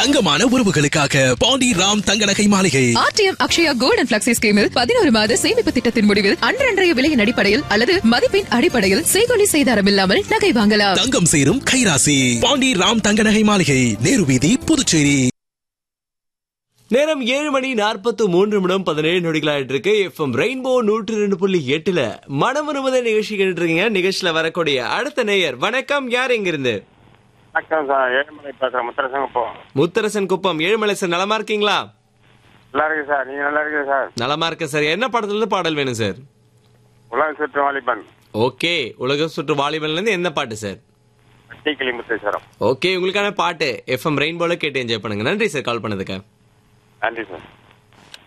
தங்கமான உறவுகளுக்காக பாண்டி ராம் தங்க நகை மாளிகை RTM Akshaya gold and flexi ஸ்கீமில் பதினோரு மாத சேமிப்பு திட்டத்தின் முடிவில் அன்றன்றைய விலையின் அடிப்படையில் அல்லது மதிப்பின் அடிப்படையில் செய்கொலி செய்தாரம் இல்லாமல் நகை வாங்கலாம் தங்கம் சேரும் கைராசி பாண்டி ராம் தங்க நகை மாளிகை நேரு வீதி புதுச்சேரி நேரம் ஏழு மணி நாற்பத்து மூன்று நிமிடம் பதினேழு நொடிகளாயிட்டு இருக்கு எஃப்எம் ரெயின்போ நூற்று ரெண்டு புள்ளி எட்டுல மனமுருமத நிகழ்ச்சி கேட்டுட்டு இருக்கீங்க நிகழ்ச்சியில வரக்கூடிய அடுத்த நேயர் வணக்கம் யார் எங்க இருந்து வணக்கம் சார் ஏழுமலை பேசுறேன் முத்தரசங்க போ முத்தரசன் குப்பம் ஏழுமலை சார் நலமா இருக்கீங்களா நல்லா இருக்கு சார் நீங்க நல்லா இருக்கு சார் நலமா இருக்க சார் என்ன படத்துல இருந்து பாடல் வேணும் சார் உலக சுற்று வாலிபன் ஓகே உலக சுற்று வாலிபன்ல இருந்து எந்த பாட்டு சார் டீக்கிளி முத்தேஸ்வரம் ஓகே உங்களுக்கான பாட்டு எஃப்எம் ரெயின்போல கேட்டு என்ஜாய் பண்ணுங்க நன்றி சார் கால் பண்ணதுக்கு நன்றி சார்